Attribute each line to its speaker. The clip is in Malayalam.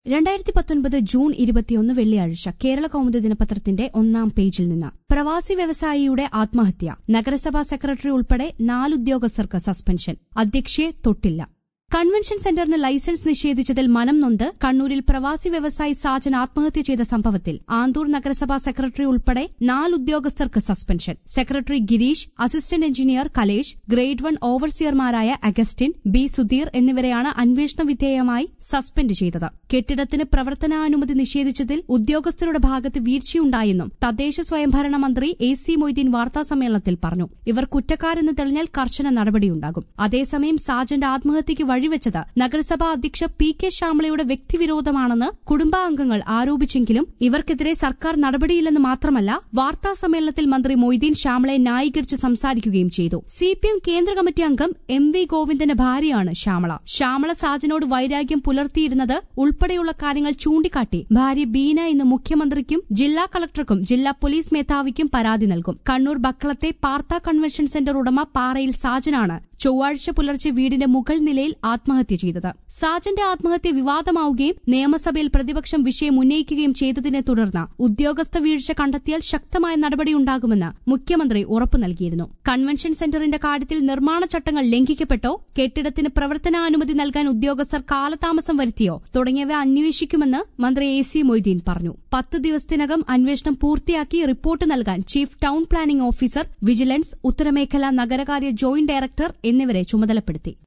Speaker 1: രണ്ടായിരത്തി പത്തൊൻപത് ജൂൺ ഇരുപത്തിയൊന്ന് വെള്ളിയാഴ്ച കേരള കൗമുദി ദിനപത്രത്തിന്റെ ഒന്നാം പേജിൽ നിന്ന് പ്രവാസി വ്യവസായിയുടെ ആത്മഹത്യ നഗരസഭാ സെക്രട്ടറി ഉൾപ്പെടെ നാലുദ്യോഗസ്ഥർക്ക് സസ്പെൻഷൻ അധ്യക്ഷയെ തൊട്ടില്ല കൺവെൻഷൻ സെന്ററിന് ലൈസൻസ് നിഷേധിച്ചതിൽ മനം നൊന്ത് കണ്ണൂരിൽ പ്രവാസി വ്യവസായി സാജൻ ആത്മഹത്യ ചെയ്ത സംഭവത്തിൽ ആന്തൂർ നഗരസഭാ സെക്രട്ടറി ഉൾപ്പെടെ നാലുദ്യോഗസ്ഥർക്ക് suspension secretary Girish assistant engineer Kalesh grade one ഓവർസിയർമാരായ അഗസ്റ്റിൻ ബി സുധീർ എന്നിവരെയാണ് അന്വേഷണ വിധേയമായി സസ്പെൻഡ് ചെയ്തത് കെട്ടിടത്തിന് പ്രവർത്തനാനുമതി നിഷേധിച്ചതിൽ ഉദ്യോഗസ്ഥരുടെ ഭാഗത്ത് വീഴ്ചയുണ്ടായെന്നും തദ്ദേശ സ്വയംഭരണ മന്ത്രി എ സി മൊയ്തീൻ വാർത്താസമ്മേളനത്തിൽ പറഞ്ഞു ഇവർ കുറ്റക്കാരെന്ന് തെളിഞ്ഞാൽ കർശന നടപടിയുണ്ടാകും അതേസമയം സാജന്റെ ആത്മഹത്യയ്ക്ക് വഴിവെച്ചത് നഗരസഭാ അധ്യക്ഷ പി കെ ശ്യാമളയുടെ വ്യക്തിവിരോധമാണെന്ന് കുടുംബാംഗങ്ങൾ ആരോപിച്ചെങ്കിലും ഇവർക്കെതിരെ സർക്കാർ നടപടിയില്ലെന്ന് മാത്രമല്ല വാർത്താസമ്മേളനത്തിൽ മന്ത്രി മൊയ്തീൻ ശ്യാമളയെ ന്യായീകരിച്ച് സംസാരിക്കുകയും ചെയ്തു സിപിഎം കേന്ദ്ര കമ്മിറ്റി അംഗം എം വി ഗോവിന്ദന്റെ ഭാര്യയാണ് ശ്യാമള ശ്യാമള സാജനോട് വൈരാഗ്യം പുലർത്തിയിരുന്നത് ഉൾപ്പെടെയുള്ള കാര്യങ്ങൾ ചൂണ്ടിക്കാട്ടി ഭാര്യ ബീന ഇന്ന് മുഖ്യമന്ത്രിക്കും ജില്ലാ കളക്ടർക്കും ജില്ലാ പോലീസ് മേധാവിക്കും പരാതി നൽകും കണ്ണൂർ ബക്കളത്തെ പാർത്ത കൺവെൻഷൻ സെന്റർ ഉടമ പാറയിൽ സാജനാണ് ചൊവ്വാഴ്ച പുലർച്ചെ വീടിന്റെ മുകൾ നിലയിൽ ആത്മഹത്യ ചെയ്തത് സാജന്റെ ആത്മഹത്യ വിവാദമാവുകയും നിയമസഭയിൽ പ്രതിപക്ഷം വിഷയം ഉന്നയിക്കുകയും ചെയ്തതിനെ തുടർന്ന് ഉദ്യോഗസ്ഥ വീഴ്ച കണ്ടെത്തിയാൽ ശക്തമായ നടപടിയുണ്ടാകുമെന്ന് മുഖ്യമന്ത്രി ഉറപ്പു നൽകിയിരുന്നു കൺവെൻഷൻ സെന്ററിന്റെ കാര്യത്തിൽ നിർമ്മാണ ചട്ടങ്ങൾ ലംഘിക്കപ്പെട്ടോ കെട്ടിടത്തിന് പ്രവർത്തനാനുമതി നൽകാൻ ഉദ്യോഗസ്ഥർ കാലതാമസം വരുത്തിയോ തുടങ്ങിയവ അന്വേഷിക്കുമെന്ന് മന്ത്രി എ സി മൊയ്തീൻ പറഞ്ഞു പത്ത് ദിവസത്തിനകം അന്വേഷണം പൂർത്തിയാക്കി റിപ്പോർട്ട് നൽകാൻ chief town planning officer vigilance ഉത്തരമേഖല നഗരകാര്യ ജോയിന്റ് ഡയറക്ടർ എന്നിവരെ ചുമതലപ്പെടുത്തി